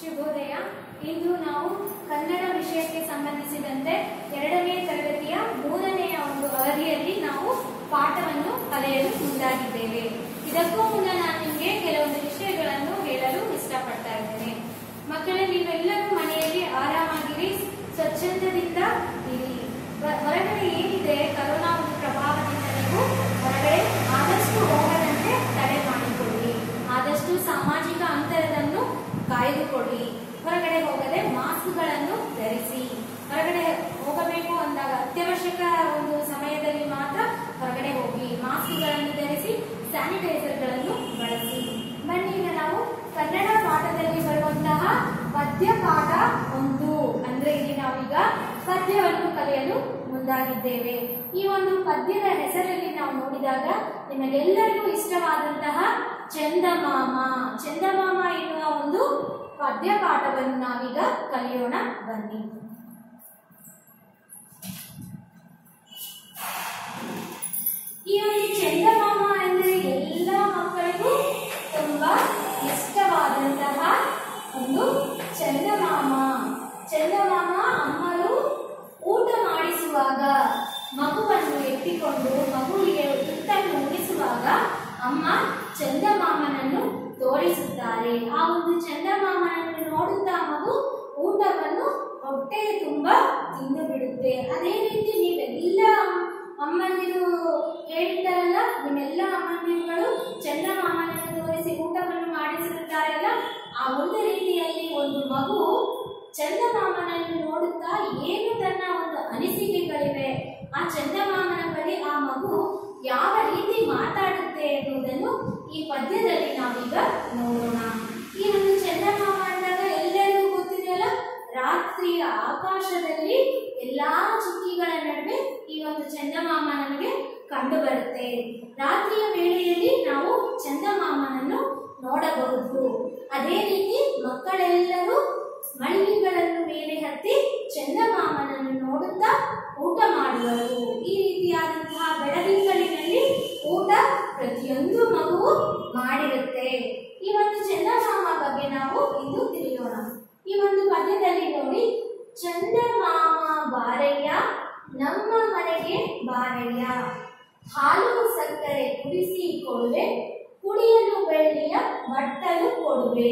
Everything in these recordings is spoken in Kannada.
ಶುಭೋದಯ ಇಂದು ನಾವು ಕನ್ನಡ ವಿಷಯಕ್ಕೆ ಸಂಬಂಧಿಸಿದಂತೆ ಎರಡನೇ ತರಗತಿಯ ಮೂರನೆಯ ಒಂದು ಅವಧಿಯಲ್ಲಿ ನಾವು ಪಾಠವನ್ನು ಕಲಿಯಲು ಮುಂದಾಗಿದ್ದೇವೆ ಇದಕ್ಕೂ ಮುನ್ನ ನಾನು ನಿಮಗೆ ಕೆಲವೊಂದು ವಿಷಯಗಳನ್ನು ಹೇಳಲು ಇಷ್ಟಪಡ್ತಾ ಇದ್ದೇನೆ ಮಕ್ಕಳೇ ನೀವೆಲ್ಲರೂ ಮನೆಯಲ್ಲಿ ಆರಾಮಾಗಿರಿ ಸ್ವಚ್ಛಂದದಿಂದ ಇರಿ ಹೊ- ಹೊರಗಡೆ ಏನಿದೆ ಕರೋನಾ ಒಂದು ಪ್ರಭಾವದಿಂದ ನೀವು ಹೊರಗಡೆ ಆದಷ್ಟು ಹೋಗದಂತೆ ತಡೆ ಮಾಡಿಕೊಳ್ಳಿ ಆದಷ್ಟು ಸಾಮಾಜಿಕ ಅಂತರವನ್ನು ಕಾಯ್ದುಕೊಳ್ಳಿ ಹೊರಗಡೆ ಹೋಗದೆ ಮಾಸ್ಕ್ಗಳನ್ನು ಧರಿಸಿ ಹೊರಗಡೆ ಹೋಗಬೇಕು ಅಂದಾಗ ಅತ್ಯವಶ್ಯಕ ಒಂದು ಸಮಯದಲ್ಲಿ ಮಾತ್ರ ಹೊರಗಡೆ ಹೋಗಿ ಮಾಸ್ಕ್ಗಳನ್ನು ಧರಿಸಿ ಸ್ಯಾನಿಟೈಸರ್ಗಳನ್ನು ಬಳಸಿ ಬನ್ನಿ ಈಗ ನಾವು ಕನ್ನಡ ಪಾಠದಲ್ಲಿ ಬರುವಂತಹ ಪದ್ಯ ಪಾಠ ಒಂದು ಅಂದ್ರೆ ಇಲ್ಲಿ ನಾವೀಗ ಪದ್ಯವನ್ನು ಕಲಿಯಲು ಮುಂದಾಗಿದ್ದೇವೆ ಈ ಒಂದು ಪದ್ಯದ ಹೆಸರಲ್ಲಿ ನಾವು ನೋಡಿದಾಗ ನಿಮಗೆಲ್ಲರಿಗೂ ಇಷ್ಟವಾದಂತಹ ಚಂದಮಾಮ ಚಂದಮಾಮ ಎನ್ನುವ ಒಂದು ಪದ್ಯ ಪಾಠವನ್ನು ನಾವೀಗ ಕಲಿಯೋಣ ಬನ್ನಿ ಈ ಒಂದು ಚಂದಮಾಮ ಅಂದರೆ ಎಲ್ಲ ಮಕ್ಕಳಿಗೂ ತುಂಬಾ ಇಷ್ಟವಾದಂತಹ ಒಂದು ಚಂದಮಾಮ ಚಂದಮಾಮ ಅಮ್ಮರು ಊಟ ಮಾಡಿಸುವಾಗ ಮಗುವನ್ನು ಎತ್ತಿಕೊಂಡು ಮಗುವಿಗೆ ತುತ್ತನ್ನು ಉಣಿಸುವಾಗ ಅಮ್ಮ ಚಂದಮಾಮನನ್ನು ತೋರಿಸುತ್ತಾರೆ ಆ ಒಂದು ಚಂದಮಾಮನನ್ನು ನೋಡುತ್ತಾ ಮಗು ಊಟವನ್ನು ಹೊಟ್ಟೆ ತುಂಬಾ ತಿಂದು ಬಿಡುತ್ತೆ ಅದೇ ರೀತಿ ನೀವೆಲ್ಲ ಅಮ್ಮಂದಿರು ಹೇಳಿದ್ದಾರಲ್ಲ ನಿಮ್ಮೆಲ್ಲ ಅಮ್ಮಂದಿರುಗಳು ಚಂದಮಾಮನನ್ನು ತೋರಿಸಿ ಊಟವನ್ನು ಮಾಡಿಸಿರುತ್ತಾರಲ್ಲ ಆ ಒಂದು ರೀತಿಯಲ್ಲಿ ಒಂದು ಮಗು ಚಂದಮಾಮನನ್ನು ನೋಡುತ್ತಾ ಏನು ತನ್ನ ಒಂದು ಅನಿಸಿಕೆಗಳಿವೆ ಆ ಚಂದಮಾಮನ ಬಳಿ ಆ ಮಗು ಯಾವ ರೀತಿ ಮಾತಾಡುತ್ತೆ ಎನ್ನುವುದನ್ನು ಈ ಪದ್ಯದಲ್ಲಿ ನಾವೀಗ ನೋಡೋಣ ಈ ಒಂದು ಚಂದಮಾಮ ಅಂದಾಗ ಎಲ್ಲರಿಗೂ ಗೊತ್ತಿದೆಯಲ್ಲ ರಾತ್ರಿಯ ಆಕಾಶದಲ್ಲಿ ಎಲ್ಲಾ ಚುಕ್ಕಿಗಳ ನಡುವೆ ಈ ಒಂದು ಚಂದಮಾಮ ನಮಗೆ ಕಂಡು ಬರುತ್ತೆ ರಾತ್ರಿಯ ವೇಳೆಯಲ್ಲಿ ನಾವು ಚಂದಮಾಮನನ್ನು ನೋಡಬಹುದು ಅದೇ ರೀತಿ ಮಕ್ಕಳೆಲ್ಲರೂ ಮಳಿಗೆಗಳನ್ನು ಮೇಲೆ ಹತ್ತಿ ಚಂದಮಾಮನನ್ನು ನೋಡುತ್ತಾ ಊಟ ಮಾಡುವರು ಈ ರೀತಿಯಾದಂತಹ ಬೆಳದಿಂಗಳಿನಲ್ಲಿ ಊಟ ಪ್ರತಿಯೊಂದು ಮಗುವು ಮಾಡಿರುತ್ತೆ ಈ ಒಂದು ಚಂದಮಾಮ ಬಗ್ಗೆ ನಾವು ಇಂದು ತಿಳಿಯೋಣ ಈ ಒಂದು ಪದ್ಯದಲ್ಲಿ ನೋಡಿ ಚಂದಮಾಮ ಬಾರಯ್ಯ ನಮ್ಮ ಮನೆಗೆ ಬಾರಯ್ಯ ಹಾಲು ಸಕ್ಕರೆ ಕುಡಿಸಿ ಕೊಡುವೆ ಕುಡಿಯಲು ಬೆಳ್ಳಿಯ ಬಟ್ಟಲು ಕೊಡುವೆ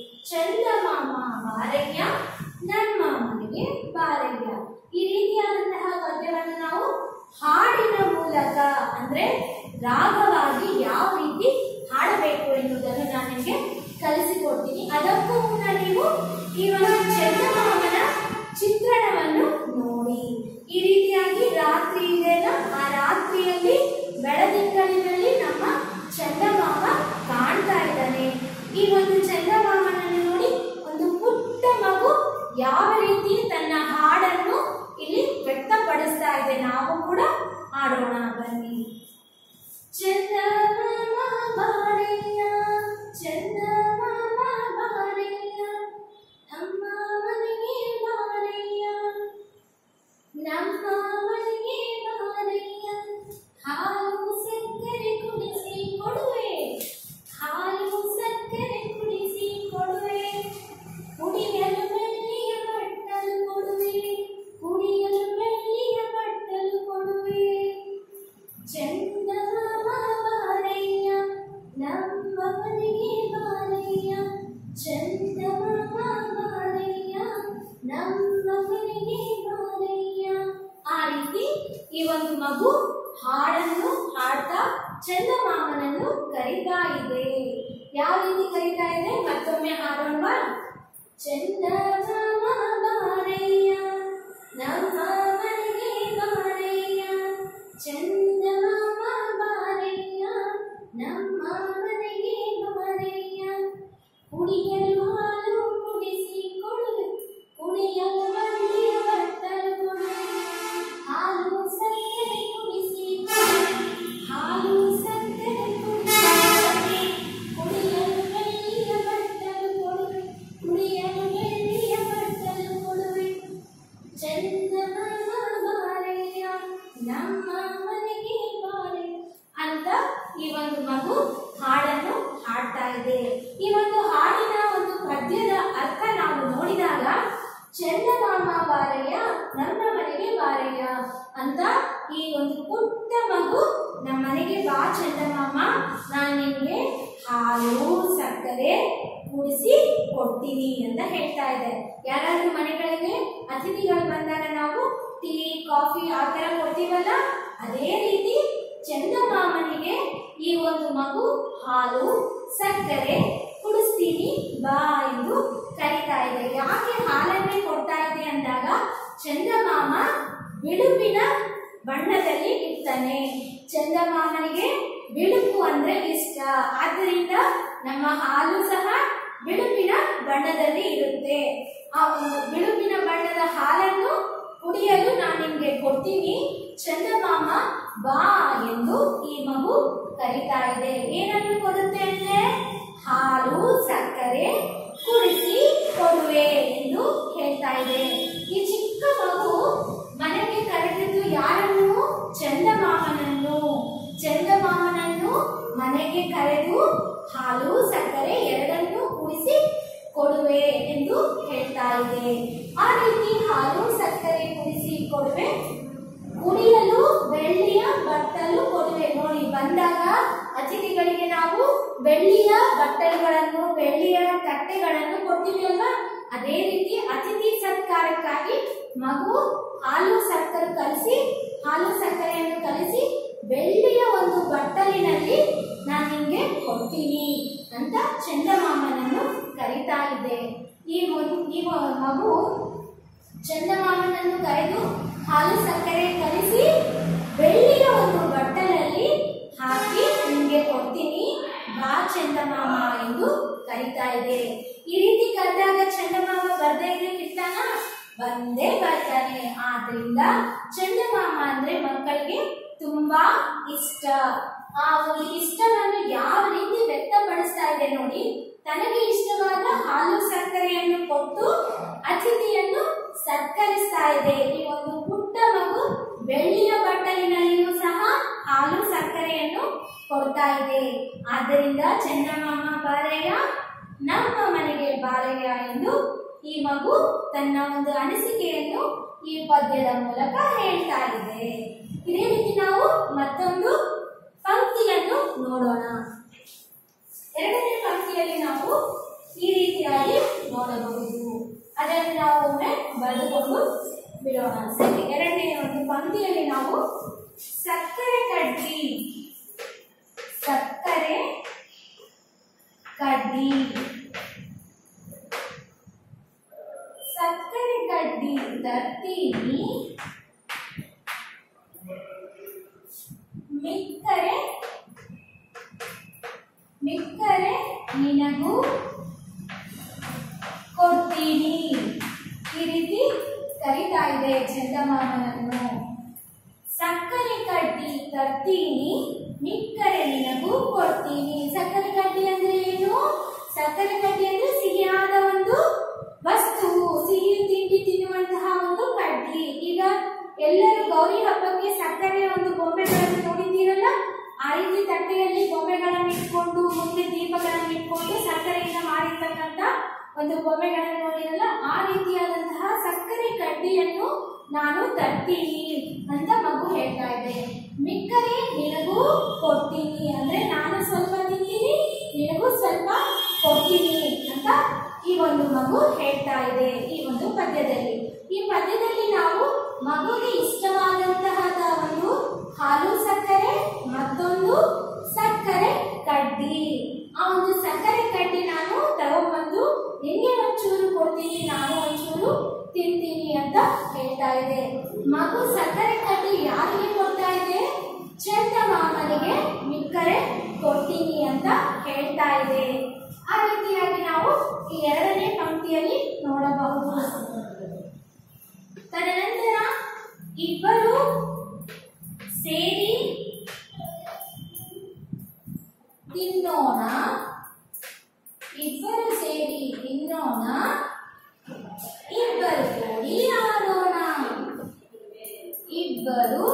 ಚಂದಮಾಮ ಬಾರಯ್ಯ ನಮ್ಮ ಮನೆಗೆ ಬಾರಯ್ಯ ಈ ರೀತಿಯಾದಂತಹ ಪದ್ಯವನ್ನು ನಾವು ಹಾಡಿನ ಮೂಲಕ ಅಂದ್ರೆ ರಾಗವಾಗಿ ಯಾವ ರೀತಿ ಹಾಡಬೇಕು ಎನ್ನುವುದನ್ನು ನಾನು ನಿಮಗೆ ಕಲಿಸಿಕೊಡ್ತೀನಿ ಅದಕ್ಕೂ ಮುನ್ನ ನೀವು ಈ ಒಂದು ಚಂದಮಾಮನ ಚಿತ್ರಣವನ್ನು ನೋಡಿ ಈ ರೀತಿಯಾಗಿ ರಾತ್ರಿ ಇದೆಯಲ್ಲ ಆ ರಾತ್ರಿಯಲ್ಲಿ ಬೆಳದಿಂಗಳಿನಲ್ಲಿ ನಮ್ಮ ಚಂದಮಾಮ ಕಾಣ್ತಾ ಇದ್ದಾನೆ ಈ ಒಂದು ಚಂದಮಾಮನನ್ನು ನೋಡಿ ಒಂದು ಪುಟ್ಟ ಮಗು ಯಾವ ರೀತಿ ತನ್ನ ಹಾಡನ್ನು ಇಲ್ಲಿ ವ್ಯಕ್ತಪಡಿಸ್ತಾ ಇದೆ ನಾವು ಕೂಡ ಹಾಡೋಣ ಬನ್ನಿ ಚಂದಮಾಮ ಬಾರಯ್ಯ ಚಂದಮಾಮ ಬಾರಯ್ಯ ನಮ್ಮ ಮನೆಗೆ ಬಾರಯ್ಯ ನಮ್ಮ ಮನೆಗೆ ಬಾರಯ್ಯ ಹಾಲು ಸಕ್ಕರೆ ಕುಡಿಸಿ ಕೊಡುವೆ ಹಾಲು ಸಕ್ಕರೆ ಕುಡಿಸಿ ಕೊಡುವೆ ಕುಡಿಯಲು ಬೆಳ್ಳಿಯ ಬಟ್ಟಲು ಕೊಡುವೆ ಕುಡಿಯಲು ಬೆಳ್ಳಿಯ ಬಟ್ಟಲು ಕೊಡುವೆ ಚಂದಮಾಮ ಬಾರಯ್ಯ ನಮ್ಮ ಮನೆಗೆ ಬಾರಯ್ಯ ಚಂದಮಾಮ ಬಾರಯ್ಯ ನಮ್ಮ ಮನೆಗೆ ಬಾರಯ್ಯ ಆ ರೀತಿ ಈ ಒಂದು ಮಗು ಹಾಡನ್ನು ಹಾಡ್ತಾ ಚಂದಮಾಮನನ್ನು ಕರೀತಾ ಇದೆ ಯಾವ ರೀತಿ ಕರೀತಾ ಇದೆ ಮತ್ತೊಮ್ಮೆ ಹಾಡೋಣವಾ ಚಂದಮಾಮ ಬಾರಯ್ಯ ನಮ್ಮ ಮನೆಗೆ ಬಾರಯ್ಯ ಚಂದಮಾಮ ಬಾರಯ್ಯ ನಮ್ಮ ಮನೆಗೆ ಬಾರಯ್ಯ ಕುಡಿಯಲು ಹಾಲು ಕುಡಿಸಿ ಕೊಡುವೆ ಕುಡಿಯಲು ಬಳ್ಳಿಯ ಬಟ್ಟಲು ಕೊಡುವೆ ಹಾಲು ಸಕ್ಕರೆ ಕುಡಿಸಿ ಕೊಡುವೆ ಹಾಲು ಸಕ್ಕರೆ ಕುಡಿಸಿ ಕುಡಿಯಲು ಬೆಳ್ಳಿಯ ಬಟ್ಟಲು ಕೊಡುವೆ ಕುಡಿಯಲು ಬೆಳ್ಳಿಯ ಬಟ್ಟಲು ಕೊಡುವೆ ಚಂದಮಾಮ ಬಾರಯ್ಯ ನಮ್ಮ ಮನೆಗೆ ಬಾರೆ ಅಂತ ಈ ಒಂದು ಮಗು ಹಾಡನ್ನು ಹಾಡ್ತಾ ಇದೆ ಈ ಒಂದು ಹಾಡಿನ ಒಂದು ಚಂದಮಾಮ ಬಾರಯ್ಯ ನಮ್ಮ ಮನೆಗೆ ಬಾರಯ್ಯ ಅಂತ ಈ ಒಂದು ಪುಟ್ಟ ಮಗು ನಮ್ಮ ಮನೆಗೆ ಬಾ ಚಂದಮಾಮ ನಾನು ನಿಮಗೆ ಹಾಲು ಸಕ್ಕರೆ ಕೂಡಿಸಿ ಕೊಡ್ತೀನಿ ಅಂತ ಹೇಳ್ತಾ ಇದೆ ಯಾರಾದ್ರೂ ಮನೆಗಳಿಗೆ ಅತಿಥಿಗಳು ಬಂದಾಗ ನಾವು ಟೀ ಕಾಫಿ ಆ ಥರ ಕೊಡ್ತೀವಲ್ಲ ಅದೇ ರೀತಿ ಚಂದಮಾಮನಿಗೆ ಈ ಒಂದು ಮಗು ಹಾಲು ಸಕ್ಕರೆ ಕುಡಿಸ್ತೀನಿ ಬಾ ಎಂದು ಕರಿತಾ ಇದೆ ಯಾಕೆ ಹಾಲನ್ನೇ ಕೊಡ್ತಾ ಇದೆ ಅಂದಾಗ ಚಂದಮಾಮ ಬಿಳುಪಿನ ಬಣ್ಣದಲ್ಲಿ ಇರ್ತಾನೆ ಚಂದಮಾಮನಿಗೆ ಬಿಳುಪು ಅಂದ್ರೆ ಇಷ್ಟ ಆದ್ದರಿಂದ ನಮ್ಮ ಹಾಲು ಸಹ ಬಿಳುಪಿನ ಬಣ್ಣದಲ್ಲಿ ಇರುತ್ತೆ ಆ ಒಂದು ಬಿಳುಪಿನ ಬಣ್ಣದ ಹಾಲನ್ನು ಕುಡಿಯಲು ನಾನು ನಿಮ್ಗೆ ಕೊಡ್ತೀನಿ ಚಂದಮಾಮ ಬಾ ಎಂದು ಈ ಮಗು ಕರಿತಾ ಇದೆ ಏನನ್ನು ಕೊಡುತ್ತೆ ಅಂದ್ರೆ ಹಾಲು ಸಕ್ಕರೆ ಕುಡಿಸಿ ಕೊಡುವೆ ಎಂದು ಹೇಳ್ತಾ ಇದೆ ಈ ಚಿಕ್ಕ ಮಗು ಮನೆಗೆ ಕರೆದಿದ್ದು ಯಾರನ್ನು ಚಂದಮಾಮನನ್ನು ಚಂದಮಾಮನನ್ನು ಮನೆಗೆ ಕರೆದು ಹಾಲು ಸಕ್ಕರೆ ಎರಡನ್ನೂ ಕೂಡಿಸಿ ಕೊಡುವೆ ಎಂದು ಹೇಳ್ತಾ ಇದೆ ಆ ರೀತಿ ಹಾಲು ಸಕ್ಕರೆ ಕುಡಿಸಿ ಕೊಡುವೆ ಕುಡಿಯಲು ಬೆಳ್ಳಿಯ ಬಟ್ಟಲು ಕೊಡುವೆ ನೋಡಿ ಬಂದಾಗ ಅತಿಥಿಗಳಿಗೆ ನಾವು ಬೆಳ್ಳಿಯ ಬಟ್ಟಲುಗಳನ್ನು ಬೆಳ್ಳಿಯ ತಟ್ಟೆಗಳನ್ನು ಕೊಡ್ತೀವಿ ಅಲ್ವಾ ಅದೇ ರೀತಿ ಅತಿಥಿ ಸತ್ಕಾರಕ್ಕಾಗಿ ಮಗು ಹಾಲು ಸಕ್ಕರೆ ಕಲಿಸಿ ಹಾಲು ಸಕ್ಕರೆಯನ್ನು ಕಲಿಸಿ ಬೆಳ್ಳಿಯ ಒಂದು ಬಟ್ಟಲಿನಲ್ಲಿ ನಾನು ನಿಮ್ಗೆ ಕೊಡ್ತೀನಿ ಅಂತ ಚಂದಮಾಮನನ್ನು ಕರಿತಾ ಇದೆ ಈ ಒಂದು ಈ ಮ- ಮಗು ಚಂದಮಾಮನನ್ನು ಕರೆದು ಹಾಲು ಸಕ್ಕರೆ ಕಲಿಸಿ ಬೆಳ್ಳಿಯ ಒಂದು ಬಟ್ಟಲಲ್ಲಿ ಹಾಕಿ ನಿಮಗೆ ಕೊಡ್ತೀನಿ ಬಾ ಚಂದಮಾಮ ಎಂದು ಕರಿತಾ ಇದೆ ಈ ರೀತಿ ಕರೆದಾಗ ಚಂದಮಾಮ ಬರ್ದೇ ಇರ್ತಾನ ಬಂದೇ ಬರ್ತಾನೆ ಆದ್ರಿಂದ ಚಂದಮಾಮ ಅಂದ್ರೆ ಮಕ್ಕಳಿಗೆ ತುಂಬಾ ಇಷ್ಟ ಆ ಒಂದು ಇಷ್ಟವನ್ನು ಯಾವ ರೀತಿ ವ್ಯಕ್ತಪಡಿಸ್ತಾ ಇದೆ ನೋಡಿ ತನಗೆ ಇಷ್ಟವಾದ ಹಾಲು ಸಕ್ಕರೆಯನ್ನು ಕೊಟ್ಟು ಅತಿಥಿಯನ್ನು ಸತ್ಕರಿಸ್ತಾ ಇದೆ ಈ ಒಂದು ಪುಟ್ಟ ಮಗು ಬೆಳ್ಳಿಯ ಬಟ್ಟಲಿನಲ್ಲಿಯೂ ಸಹ ಹಾಲು ಸಕ್ಕರೆಯನ್ನು ಕೊಡ್ತಾ ಇದೆ ಆದ್ದರಿಂದ ಚಂದಮಾಮ ಬಾರಯ್ಯ ನಮ್ಮ ಮನೆಗೆ ಬಾರಯ್ಯ ಎಂದು ಈ ಮಗು ತನ್ನ ಒಂದು ಅನಿಸಿಕೆಯನ್ನು ಈ ಪದ್ಯದ ಮೂಲಕ ಹೇಳ್ತಾ ಇದೆ ಇದೇ ರೀತಿ ನಾವು ಮತ್ತೊಂದು ಪಂಕ್ತಿಯನ್ನು ನೋಡೋಣ ಎರಡನೇ ಪಂಕ್ತಿಯಲ್ಲಿ ನಾವು ಈ ರೀತಿಯಾಗಿ ನೋಡಬಹುದು ಅದನ್ನು ನಾವು ಒಮ್ಮೆ ಬರೆದುಕೊಂಡು ಬಿಡೋಣ ಸರಿ ಎರಡನೇ ಒಂದು ಪಂಕ್ತಿಯಲ್ಲಿ ನಾವು ಸಕ್ಕರೆ ಕಡ್ಡಿ ಸಕ್ಕರೆ ಕಡ್ಡಿ ಸಕ್ಕರೆ ಕಡ್ಡಿ ತರ್ತೀನಿ ಮಿಕ್ಕರೆ ಮಿಕ್ಕರೆ ನಿನಗೂ ಕೊಡ್ತೀನಿ ಈ ರೀತಿ ಕರಿತಾ ಇದೆ ಚಂದಮಾಮನನ್ನು ಸಕ್ಕರೆ ಕಡ್ಡಿ ತರ್ತೀನಿ ಮಿಕ್ಕರೆ ನಿನಗೂ ಕೊಡ್ತೀನಿ ಸಕ್ಕರೆ ಕಡ್ಡಿ ಅಂದ್ರೆ ಏನು ಸಕ್ಕರೆ ಕಡ್ಡಿ ಅಂದ್ರೆ ಸಿಹಿಯಾದ ಒಂದು ವಸ್ತು ಸಿಹಿ ತಿಂಡಿ ತಿನ್ನುವಂತಹ ಒಂದು ಕಡ್ಡಿ ಈಗ ಎಲ್ಲರೂ ಗೌರಿ ಹಬ್ಬಕ್ಕೆ ಸಕ್ಕರೆಯ ಒಂದು ಗೊಂಬೆಗಳನ್ನು ನೋಡಿದ್ದೀರಲ್ಲ ಆ ರೀತಿ ತಟ್ಟೆಯಲ್ಲಿ ಗೊಂಬೆಗಳನ್ನು ಇಟ್ಕೊಂಡು ಮುಂದೆ ದೀಪಗಳನ್ನು ಇಟ್ಕೊಂಡು ಸಕ್ಕರೆಯಿಂದ ಮಾಡಿರ್ತಕ್ಕಂಥ ಒಂದು ಗೊಂಬೆಗಳನ್ನು ನೋಡಿರಲ್ಲ ಆ ರೀತಿಯಾದಂತಹ ಸಕ್ಕರೆ ಕಡ್ಡಿಯನ್ನು ನಾನು ತರ್ತೀನಿ ಅಂತ ಮಗು ಹೇಳ್ತಾ ಇದೆ ಮಿಕ್ಕರೆ ನಿನಗೂ ಕೊಡ್ತೀನಿ ಅಂದ್ರೆ ನಾನು ಸ್ವಲ್ಪ ತಿಂತೀನಿ ನಿನಗೂ ಸ್ವಲ್ಪ ಕೊಡ್ತೀನಿ ಅಂತ ಈ ಒಂದು ಮಗು ಹೇಳ್ತಾ ಇದೆ ಈ ಒಂದು ಪದ್ಯದಲ್ಲಿ ಈ ಪದ್ಯದಲ್ಲಿ ನಾವು ಮಗುಗೆ ಇಷ್ಟವಾದಂತಹ ಒಂದು ಹಾಲು ಸಕ್ಕರೆ ಮತ್ತೊಂದು ಸಕ್ಕರೆ ಕಡ್ಡಿ ಆ ಒಂದು ಸಕ್ಕರೆ ಕಡ್ಡಿ ನಾನು ತಗೊಂಡ್ಬಂದು ನಿನ್ಗೆ ಒಂಚೂರು ಕೊಡ್ತೀನಿ ನಾನು ಒಂಚೂರು ತಿಂತೀನಿ ಅಂತ ಹೇಳ್ತಾ ಇದೆ ಮಗು ಸಕ್ಕರೆ ಕಡ್ಡಿ ಯಾರಿಗೆ ಕೊಡ್ತಾ ಇದೆ ಚಂದಮಾಮನಿಗೆ ಮಿಕ್ಕರೆ ಕೊಡ್ತೀನಿ ಅಂತ ಹೇಳ್ತಾ ಇದೆ ಆ ರೀತಿಯಾಗಿ ನಾವು ಈ ಎರಡನೇ ಪಂಕ್ತಿಯಲ್ಲಿ ನೋಡಬಹುದು ತದನಂತರ ಇಬ್ಬರು ಸೇರಿ ತಿನ್ನೋಣ ಇಬ್ಬರು ಸೇರಿ ತಿನ್ನೋಣ ಇಬ್ಬರು ಕೂಡಿ ಆಡೋಣ ಇಬ್ಬರು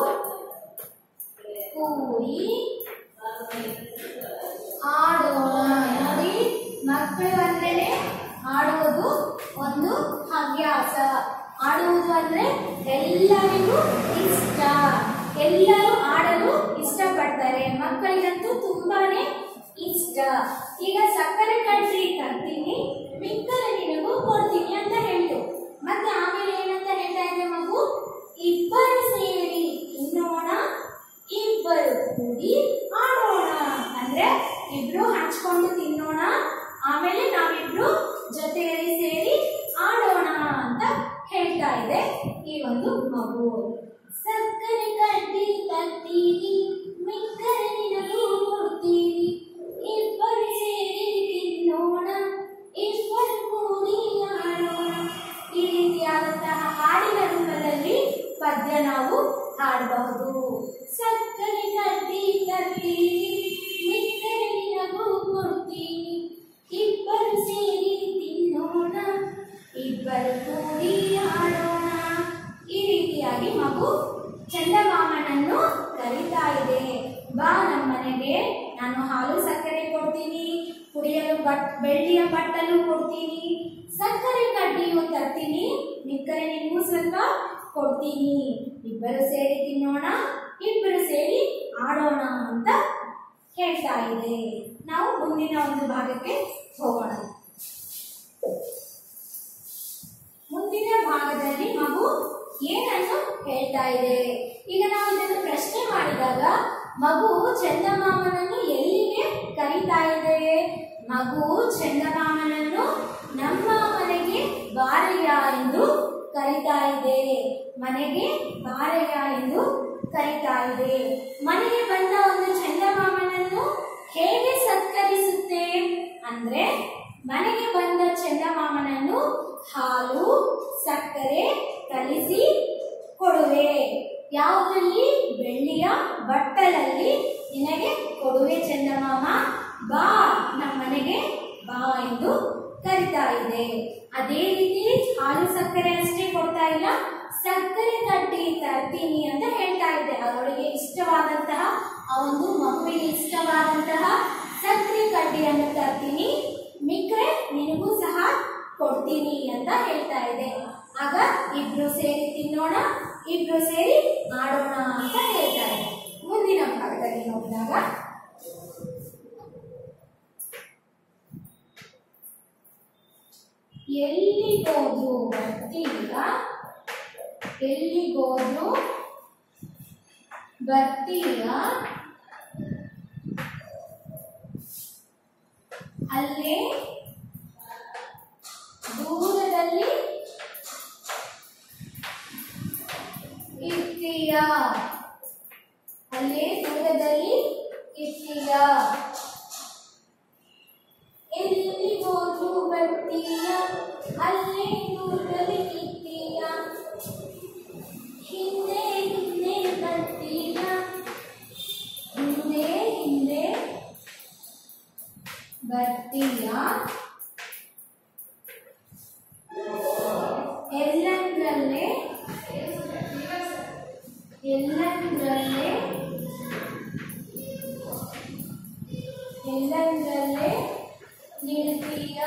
ಕೂಡಿ ಆಡೋಣ ನೋಡಿ ಮಕ್ಕಳು ಅಂದ್ರೇನೆ ಆಡುವುದು ಒಂದು ಹವ್ಯಾಸ ಆಡುವುದು ಅಂದ್ರೆ ಎಲ್ಲರಿಗೂ ಇಷ್ಟ ಎಲ್ಲರೂ ಆಡಲು ಇಷ್ಟಪಡ್ತಾರೆ ಮಕ್ಕಳಿಗಂತೂ ತುಂಬಾನೇ ಇಷ್ಟ ಈಗ ಸಕ್ಕರೆ ಕಡ್ಡಿ ತರ್ತೀನಿ ಮಿಕ್ಕರೆ ನಿನಗೂ ಕೊಡ್ತೀನಿ ಅಂತ ಹೇಳ್ತು ಮತ್ತೆ ಆಮೇಲೆ ಏನಂತ ಹೇಳ್ತಾ ಇದೆ ಮಗು ಇಬ್ಬರು ಸೇರಿ ತಿನ್ನೋಣ ಇಬ್ಬರು ಕೂಡಿ ಆಡೋಣ ಅಂದ್ರೆ ಇಬ್ರು ಹಂಚ್ಕೊಂಡು ತಿನ್ನೋಣ ಆಮೇಲೆ ನಾವಿಬ್ರು ಜೊತೆಯಲ್ಲಿ ಸೇರಿ ಆಡೋಣ ಅಂತ ಹೇಳ್ತಾ ಇದೆ ಈ ಒಂದು ಮಗು ಸಕ್ಕರೆ ಕಡ್ಡಿ ತರ್ತೀನಿ ಮಿಕ್ಕರೆ ನಿನಗೂ ಕೊಡ್ತೀನಿ ಇಬ್ಬರು ಸೇರಿ ತಿನ್ನೋಣ ಇಬ್ಬರು ಕೂಡಿ ಆಡೋಣ ಈ ರೀತಿಯಾದಂತಹ ಹಾಡಿನ ರೂಪದಲ್ಲಿ ಪದ್ಯ ನಾವು ಹಾಡಬಹುದು ಸಕ್ಕರೆ ಕಡ್ಡಿ ತರ್ತೀನಿ ಮಿಕ್ಕರೆ ನಿನಗೂ ಕೊಡ್ತೀನಿ ಇಬ್ಬರು ಸೇರಿ ತಿನ್ನೋಣ ಇಬ್ಬರು ಕೂಡಿ ಆಡೋಣ ಈ ರೀತಿಯಾಗಿ ಮಗು ಚಂದಮಾಮನನ್ನು ಕರೀತಾ ಇದೆ ಬಾ ನಮ್ಮನೆಗೆ ನಾನು ಹಾಲು ಸಕ್ಕರೆ ಕೊಡ್ತೀನಿ ಕುಡಿಯಲು ಬಟ್ ಬೆಳ್ಳಿಯ ಬಟ್ಟಲು ಕೊಡ್ತೀನಿ ಸಕ್ಕರೆ ಕಡ್ಡಿಯು ತರ್ತೀನಿ ಮಿಕ್ಕರೆ ನಿಮಗೂ ಸ್ವಲ್ಪ ಕೊಡ್ತೀನಿ ಇಬ್ಬರು ಸೇರಿ ತಿನ್ನೋಣ ಇಬ್ಬರು ಸೇರಿ ಆಡೋಣ ಅಂತ ಹೇಳ್ತಾ ಇದೆ ನಾವು ಮುಂದಿನ ಒಂದು ಭಾಗಕ್ಕೆ ಹೋಗೋಣ ಮುಂದಿನ ಭಾಗದಲ್ಲಿ ಮಗು ಏನನ್ನು ಹೇಳ್ತಾ ಇದೆ ಈಗ ನಾವು ಇದನ್ನು ಪ್ರಶ್ನೆ ಮಾಡಿದಾಗ ಮಗು ಚಂದಮಾಮನನ್ನು ಎಲ್ಲಿಗೆ ಕರೀತಾ ಇದೆ ಮಗು ಚಂದಮಾಮನನ್ನು ನಮ್ಮ ಮನೆಗೆ ಬಾರಯ್ಯ ಎಂದು ಕರೀತಾ ಇದೆ ಮನೆಗೆ ಬಾರಯ್ಯ ಎಂದು ಕರೀತಾ ಇದೆ ಮನೆಗೆ ಬಂದ ಒಂದು ಚಂದಮಾಮನನ್ನು ಹೇಗೆ ಸತ್ಕರಿಸುತ್ತೆ ಅಂದ್ರೆ ಮನೆಗೆ ಬಂದ ಚಂದಮಾಮನನ್ನು ಹಾಲು ಸಕ್ಕರೆ ಕಲಿಸಿ ಕೊಡುವೆ ಯಾವುದರಲ್ಲಿ ಬೆಳ್ಳಿಯ ಬಟ್ಟಲಲ್ಲಿ ನಿನಗೆ ಕೊಡುವೆ ಚಂದಮಾಮ ಬಾ ನಮ್ಮ ಮನೆಗೆ ಬಾ ಎಂದು ಕರಿತಾ ಇದೆ ಅದೇ ರೀತಿ ಹಾಲು ಸಕ್ಕರೆ ಅಷ್ಟೇ ಕೊಡ್ತಾ ಇಲ್ಲ ಸಕ್ಕರೆ ಕಡ್ಡಿ ತರ್ತೀನಿ ಅಂತ ಹೇಳ್ತಾ ಇದೆ ಅವಳಿಗೆ ಇಷ್ಟವಾದಂತಹ ಆ ಒಂದು ಮಗುವಿಗೆ ಇಷ್ಟವಾದಂತಹ ಸಕ್ಕರೆ ಕಡ್ಡಿಯನ್ನು ತರ್ತೀನಿ ಮಿಕ್ರೆ ನಿನಗೂ ಸಹ ಕೊಡ್ತೀನಿ ಅಂತ ಹೇಳ್ತಾ ಇದೆ ಆಗ ಇಬ್ರು ಸೇರಿ ತಿನ್ನೋಣ ಇಬ್ರು ಸೇರಿ ಆಡೋಣ ಅಂತ ಹೇಳ್ತಾ ಇದೆ ಮುಂದಿನ ಭಾಗದಲ್ಲಿ ನೋಡಿದಾಗ ಎಲ್ಲಿಗೋದ್ರು ಬರ್ತೀಯ ಎಲ್ಲಿಗೋದ್ರು ಬರ್ತೀಯ ಅಲ್ಲೇ ದೂರದಲ್ಲಿ ಇರ್ತೀಯ ಅಲ್ಲೇ ದೂರದಲ್ಲಿ ಇರ್ತೀಯ ಎಲ್ಲಿಗೋದ್ರು ಬರ್ತೀಯ ಅಲ್ಲೇ ದೂರದಲ್ಲಿ ಇರ್ತೀಯ ಹಿಂದೆ ಹಿಂದೆ ಬರ್ತೀಯ ಹಿಂದೆ ಹಿಂದೆ ಬರ್ತೀಯ ಎಲ್ಲಂದ್ರಲ್ಲೇ ಎಲ್ಲಂದ್ರಲ್ಲೇ ಎಲ್ಲಂದ್ರಲ್ಲೇ ನಿಲ್ತೀಯ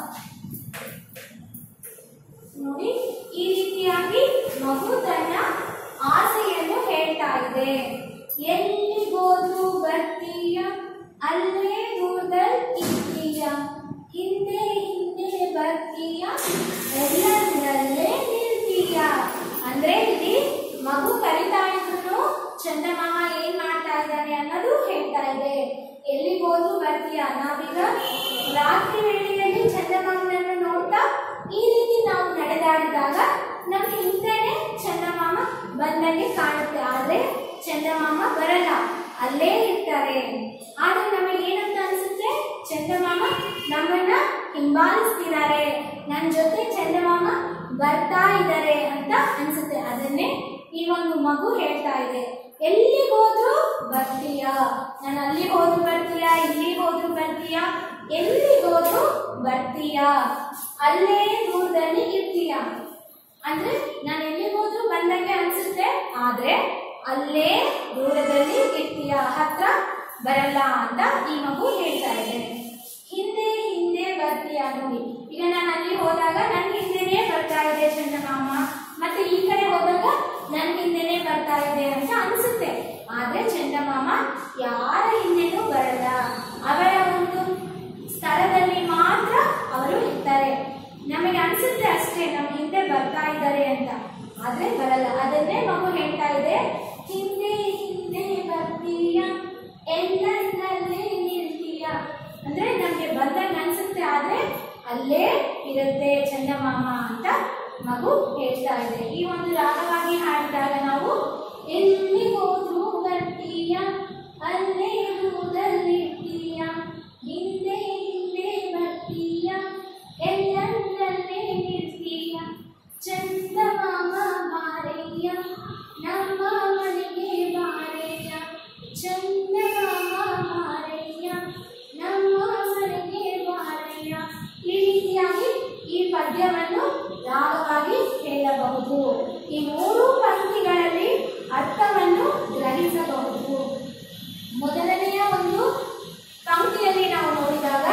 ನೋಡಿ ಈ ರೀತಿಯಾಗಿ ಮಗು ತನ್ನ ಆಸೆಯನ್ನು ಹೇಳ್ತಾ ಇದೆ ಎಲ್ಲಿಗೋದ್ರು ಬರ್ತೀಯ ಅಲ್ಲೇ ದೂರದಲ್ಲಿ ಇರ್ತೀಯ ಹಿಂದೆ ಹಿಂದೆ ಬರ್ತೀಯ ಎಲ್ಲದರಲ್ಲೇ ನಿಲ್ತೀಯ ಅಂದ್ರೆ ಇಲ್ಲಿ ಮಗು ಕರಿತಾ ಇದ್ರು ಚಂದಮಾಮ ಏನ್ ಮಾಡ್ತಾ ಇದ್ದಾನೆ ಅನ್ನೋದು ಹೇಳ್ತಾ ಇದೆ ಎಲ್ಲಿಗೋದ್ರು ಬರ್ತೀಯ ನಾವೀಗ ರಾತ್ರಿ ವೇಳೆಯಲ್ಲಿ ಚಂದಮಾಮನನ್ನು ನೋಡ್ತಾ ಈ ರೀತಿ ನಾವು ನಡೆದಾಡಿದಾಗ ನಮ್ಗೆ ಹಿಂದೆನೆ ಚಂದಮಾಮ ಬಂದಂಗೆ ಕಾಣುತ್ತೆ ಆದ್ರೆ ಚಂದಮಾಮ ಬರಲ್ಲ ಅಲ್ಲೇ ಇರ್ತಾರೆ ಆದ್ರೆ ನಮಗೆ ಏನಂತ ಅನ್ಸುತ್ತೆ ಚಂದಮಾಮ ನಮ್ಮನ್ನ ಹಿಂಬಾಲಿಸ್ತಿದ್ದಾರೆ ನನ್ನ ಜೊತೆ ಚಂದಮಾಮ ಬರ್ತಾ ಇದ್ದಾರೆ ಅಂತ ಅನ್ಸುತ್ತೆ ಅದನ್ನೇ ಈ ಒಂದು ಮಗು ಹೇಳ್ತಾ ಇದೆ ಎಲ್ಲಿಗೆ ಹೋದ್ರು ಬರ್ತೀಯಾ ನಾನು ಅಲ್ಲಿ ಹೋದ್ರು ಬರ್ತೀಯಾ ಇಲ್ಲಿ ಹೋದ್ರು ಬರ್ತೀಯಾ ಎಲ್ಲಿಗೆ ಹೋದ್ರು ಬರ್ತೀಯಾ ಅಲ್ಲೇ ದೂರದಲ್ಲಿ ಇರ್ತೀಯಾ ಅಂದ್ರೆ ನಾನು ಎಲ್ಲಿಗೆ ಹೋದ್ರು ಬಂದಂಗೆ ಅನ್ಸುತ್ತೆ ಆದ್ರೆ ಅಲ್ಲೇ ದೂರದಲ್ಲಿ ಇರ್ತೀಯ ಹತ್ರ ಬರಲ್ಲ ಅಂತ ಈ ಮಗು ಹೇಳ್ತಾ ಇದೆ ಹಿಂದೆ ಹಿಂದೆ ಬರ್ತೀಯ ನೋಡಿ ಈಗ ನಾನು ಬರ್ತಾ ಇದೆ ಅಂತ ಅನ್ಸುತ್ತೆ ಆದ್ರೆ ಚಂದಮಾಮ ಯಾರ ಹಿಂದೆನೂ ಬರಲ್ಲ ಅವರ ಒಂದು ಸ್ಥಳದಲ್ಲಿ ಮಾತ್ರ ಅವರು ಇರ್ತಾರೆ ನಮಗೆ ಅನ್ಸುತ್ತೆ ಅಷ್ಟೇ ನಮ್ಮ ಹಿಂದೆ ಬರ್ತಾ ಇದ್ದಾರೆ ಅಂತ ಆದ್ರೆ ಬರಲ್ಲ ಅದನ್ನೇ ಮಗು ಹೇಳ್ತಾ ಇದೆ ಹಿಂದೆ ಹಿಂದೆ ಬರ್ತೀಯ ಎಲ್ಲರಲ್ಲೇ ನಿಲ್ತೀಯ ಅಂದ್ರೆ ನಮ್ಗೆ ಬಂದಂಗ ಅನ್ಸುತ್ತೆ ಆದ್ರೆ ಅಲ್ಲೇ ಇರುತ್ತೆ ಚಂದಮಾಮ ಅಂತ ಮಗು ಹೇಳ್ತಾ ಇದೆ ಈ ಒಂದು ರಾಗವಾಗಿ ಹಾಡಿದಾಗ ನಾವು ಎಲ್ಲಿ ಹೋದ್ರು ಬರ್ತೀಯ ಅಲ್ಲೇ ಇರುವುದಲ್ಲಿರ್ತೀಯ ಹಿಂದೆ ಹಿಂದೆ ಬರ್ತೀಯ ಎಲ್ಲರಲ್ಲೇ ನಿಲ್ತೀಯ ಚಂದಮಾಮ ಬಾರಯ್ಯ ನಮ್ಮ ಮನೆಗೆ ಬಾರಯ್ಯ ಚಂದಮಾಮ ಬಾರಯ್ಯ ನಮ್ಮ ಮನೆಗೆ ಬಾರಯ್ಯ ಈ ರೀತಿಯಾಗಿ ಈ ಪದ್ಯವನ್ನು ರಾಗವಾಗಿ ಹೇಳಬಹುದು ಈ ಮೂರು ಪಂಕ್ತಿಗಳಲ್ಲಿ ಅರ್ಥವನ್ನು ಗ್ರಹಿಸಬಹುದು ಮೊದಲನೆಯ ಒಂದು ಪಂಕ್ತಿಯಲ್ಲಿ ನಾವು ನೋಡಿದಾಗ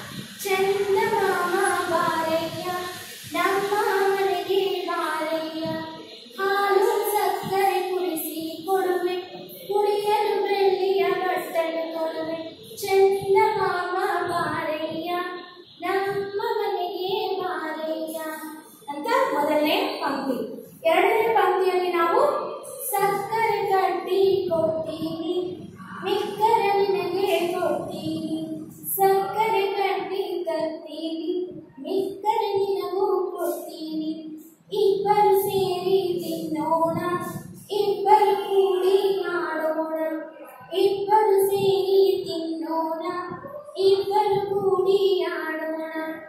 ಚಂದಮಾಮ ಬಾರಯ್ಯ ನಮ್ಮ ಮನೆಗೆ ಬಾರಯ್ಯ ಹಾಲು ಸಕ್ಕರೆ ಕುಡಿಸಿ ಕೊಡುವೆ ಕುಡಿಯಲು ಬೆಳ್ಳಿಯ ಬಟ್ಟಲು ಕೊಡುವೆ ಚಂದಮಾಮ ಬಾರಯ್ಯ ನಮ್ಮ ಮನೆಗೆ ಬಾರಯ್ಯ ಅಂತ ಮೊದಲನೇ ಪಂಕ್ತಿ ಎರಡನೇ ಪಂಕ್ತಿಯಲ್ಲಿ ನಾವು ಸಕ್ಕರೆ ಕಡ್ಡಿ ಕೊಡ್ತೀನಿ ಮಿಕ್ಕರ ನಿನಗೆ ಕೊಡ್ತೀನಿ ಸಕ್ಕರೆ ಕಡ್ಡಿ ತರ್ತೀನಿ ಮಿಕ್ಕರ ನಿನಗೂ ಕೊಡ್ತೀನಿ ಇಬ್ಬರು ಸೇರಿ ತಿನ್ನೋಣ ಇಬ್ಬರು ಕೂಡಿ ಮಾಡೋಣ ಇಬ್ಬರು ಸೇರಿ ತಿನ್ನೋಣ ಇಬ್ಬರು ಕೂಡಿ ಆಡೋಣ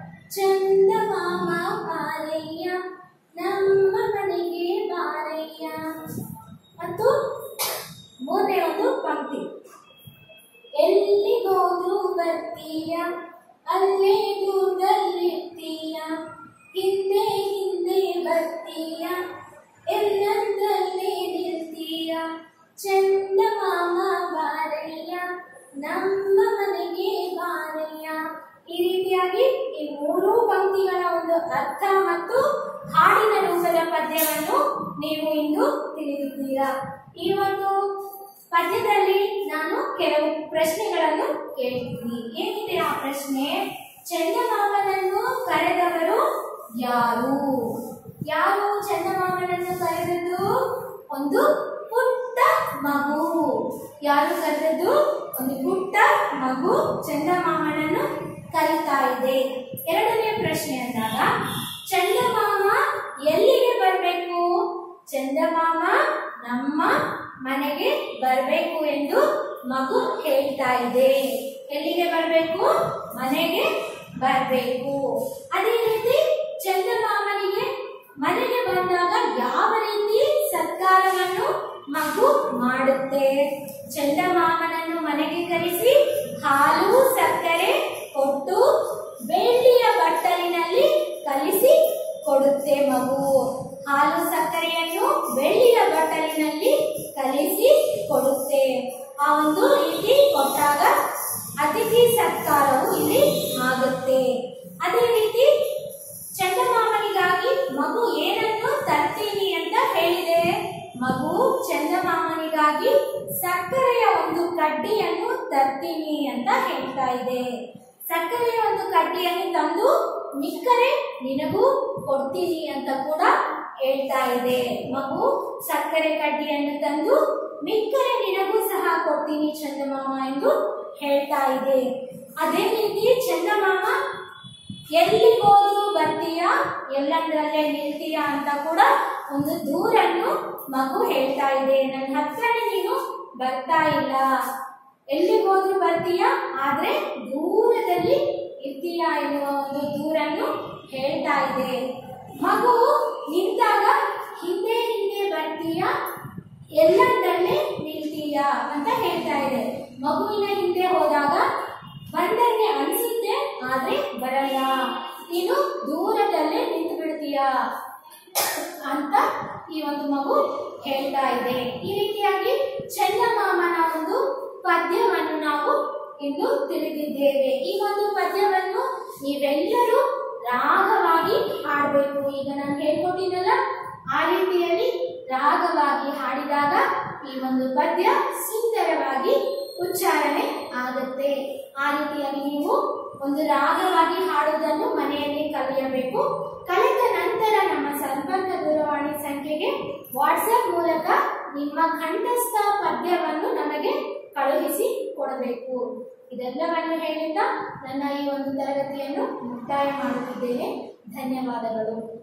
ಚಂದಮಾಮ ಬಾರಯ್ಯ ನಮ್ಮ ಮನೆಗೆ ಬಾರಯ್ಯ ಮತ್ತು ಮೂರನೇ ಒಂದು ಪಂಕ್ತಿ ಎಲ್ಲಿಗೋದ್ರು ಬರ್ತೀಯ ಅಲ್ಲೇ ದೂರದಲ್ಲಿರ್ತೀಯ ಹಿಂದೆ ಹಿಂದೆ ಬರ್ತೀಯ ಎಲ್ಲಂದ್ರಲ್ಲೇ ನಿಲ್ತೀಯ ಚಂದಮಾಮ ಬಾರಯ್ಯ ನಮ್ಮ ಮನೆಗೆ ಬಾರಯ್ಯ ಈ ರೀತಿಯಾಗಿ ಈ ಮೂರು ಪಂಕ್ತಿಗಳ ಒಂದು ಅರ್ಥ ಮತ್ತು ಹಾಡಿನ ರೂಪದ ಪದ್ಯವನ್ನು ನೀವು ಇಂದು ತಿಳಿದಿದ್ದೀರಾ ಈ ಒಂದು ಪದ್ಯದಲ್ಲಿ ನಾನು ಕೆಲವು ಪ್ರಶ್ನೆಗಳನ್ನು ಕೇಳ್ತೀನಿ ಏನಿದೆ ಆ ಪ್ರಶ್ನೆ ಚಂದಮಾಮನನ್ನು ಕರೆದವರು ಯಾರು ಯಾರು ಚಂದಮಾಮನನ್ನು ಕರೆದದ್ದು ಒಂದು ಪುಟ್ಟ ಮಗು ಯಾರು ಕರೆದದ್ದು ಒಂದು ಪುಟ್ಟ ಮಗು ಚಂದಮಾಮನನ್ನು ಕರೀತಾ ಇದೆ ಎರಡನೇ ಪ್ರಶ್ನೆ ಅಂದಾಗ ಚಂದಮಾಮ ಎಲ್ಲಿಗೆ ಬರಬೇಕು ಚಂದಮಾಮ ನಮ್ಮ ಮನೆಗೆ ಬರಬೇಕು ಎಂದು ಮಗು ಹೇಳ್ತಾ ಇದೆ ಎಲ್ಲಿಗೆ ಬರಬೇಕು ಮನೆಗೆ ಬರಬೇಕು ಅದೇ ರೀತಿ ಚಂದಮಾಮನಿಗೆ ಮನೆಗೆ ಬಂದಾಗ ಯಾವ ರೀತಿ ಸತ್ಕಾರವನ್ನು ಮಗು ಮಾಡುತ್ತೆ ಚಂದಮಾಮನನ್ನು ಮನೆಗೆ ಕರೆಸಿ ಹಾಲು ಸಕ್ಕರೆ ಕೊಟ್ಟು ಬೆಳ್ಳಿಯ ಬಟ್ಟಲಿನಲ್ಲಿ ಕಲಿಸಿ ಕೊಡುತ್ತೆ ಮಗು ಹಾಲು ಸಕ್ಕರೆಯನ್ನು ಬೆಳ್ಳಿಯ ಬಟ್ಟಲಿನಲ್ಲಿ ಕಲಿಸಿ ಕೊಡುತ್ತೆ ಆ ಒಂದು ರೀತಿ ಕೊಟ್ಟಾಗ ಅತಿಥಿ ಸತ್ಕಾರವು ಇಲ್ಲಿ ಆಗುತ್ತೆ ಅದೇ ರೀತಿ ಚಂದಮಾಮನಿಗಾಗಿ ಮಗು ಏನನ್ನು ತರ್ತೀನಿ ಅಂತ ಹೇಳಿದೆ ಮಗು ಚಂದಮಾಮನಿಗಾಗಿ ಸಕ್ಕರೆಯ ಒಂದು ಕಡ್ಡಿಯನ್ನು ತರ್ತೀನಿ ಅಂತ ಹೇಳ್ತಾ ಇದೆ ಸಕ್ಕರೆಯ ಒಂದು ಕಡ್ಡಿಯನ್ನು ತಂದು ಮಿಕ್ಕರೆ ನಿನಗೂ ಕೊಡ್ತೀನಿ ಅಂತ ಕೂಡ ಹೇಳ್ತಾ ಇದೆ ಮಗು ಸಕ್ಕರೆ ಕಡ್ಡಿಯನ್ನು ತಂದು ಮಿಕ್ಕರೆ ನಿನಗೂ ಸಹ ಕೊಡ್ತೀನಿ ಚಂದಮಾಮ ಎಂದು ಹೇಳ್ತಾ ಇದೆ ಅದೇ ರೀತಿ ಚಂದಮಾಮ ಎಲ್ಲಿಗೋದ್ರೂ ಬರ್ತೀಯಾ ಎಲ್ಲಂದ್ರಲ್ಲೇ ನಿಲ್ತೀಯಾ ಅಂತ ಕೂಡ ಒಂದು ದೂರನ್ನು ಮಗು ಹೇಳ್ತಾ ಇದೆ ನನ್ನ ಹತ್ರನೇ ನೀನು ಬರ್ತಾ ಇಲ್ಲ ಎಲ್ಲಿಗೋದ್ರೂ ಬರ್ತೀಯಾ ಆದ್ರೆ ದೂರದಲ್ಲಿ ಇರ್ತೀಯಾ ಎನ್ನುವ ಒಂದು ದೂರನ್ನು ಹೇಳ್ತಾ ಇದೆ ಮಗು ನಿಂತಾಗ ಹಿಂದೆ ಹಿಂದೆ ಬರ್ತೀಯಾ ಎಲ್ಲದರಲ್ಲೇ ನಿಲ್ತೀಯಾ ಅಂತ ಹೇಳ್ತಾ ಇದೆ ಮಗುವಿನ ಹಿಂದೆ ಹೋದಾಗ ಬಂದಂಗೆ ಅನ್ಸುತ್ತೆ ಆದ್ರೆ ಬರಲ್ಲ ನೀನು ದೂರದಲ್ಲೇ ನಿಂತು ಬಿಡ್ತೀಯಾ ಅಂತ ಈ ಒಂದು ಮಗು ಹೇಳ್ತಾ ಇದೆ ಈ ರೀತಿಯಾಗಿ ಚಂದಮಾಮನ ಒಂದು ಪದ್ಯವನ್ನು ನಾವು ಇಂದು ತಿಳಿದಿದ್ದೇವೆ ಈ ಒಂದು ಪದ್ಯವನ್ನು ನೀವೆಲ್ಲರೂ ರಾಗವಾಗಿ ಹಾಡಬೇಕು ಈಗ ನಾನು ಹೇಳ್ಕೊಟ್ಟಿದ್ದಲ್ಲ ಆ ರೀತಿಯಲ್ಲಿ ರಾಗವಾಗಿ ಹಾಡಿದಾಗ ಈ ಒಂದು ಪದ್ಯ ಸುಂದರವಾಗಿ ಉಚ್ಚಾರಣೆ ಆಗುತ್ತೆ ಆ ರೀತಿಯಾಗಿ ನೀವು ಒಂದು ರಾಗವಾಗಿ ಹಾಡುವುದನ್ನು ಮನೆಯಲ್ಲಿ ಕಲಿಯಬೇಕು ಕಲಿತ ನಂತರ ನಮ್ಮ ಸಂಪರ್ಕ ದೂರವಾಣಿ ಸಂಖ್ಯೆಗೆ ವಾಟ್ಸಪ್ ಮೂಲಕ ನಿಮ್ಮ ಕಂಠಸ್ಥ ಪದ್ಯವನ್ನು ನಮಗೆ ಕಳುಹಿಸಿ ಕೊಡಬೇಕು ಇದೆಲ್ಲವನ್ನು ಹೇಳುತ್ತಾ ನನ್ನ ಈ ಒಂದು ತರಗತಿಯನ್ನು ಮುಕ್ತಾಯ ಮಾಡುತ್ತಿದ್ದೇನೆ ಧನ್ಯವಾದಗಳು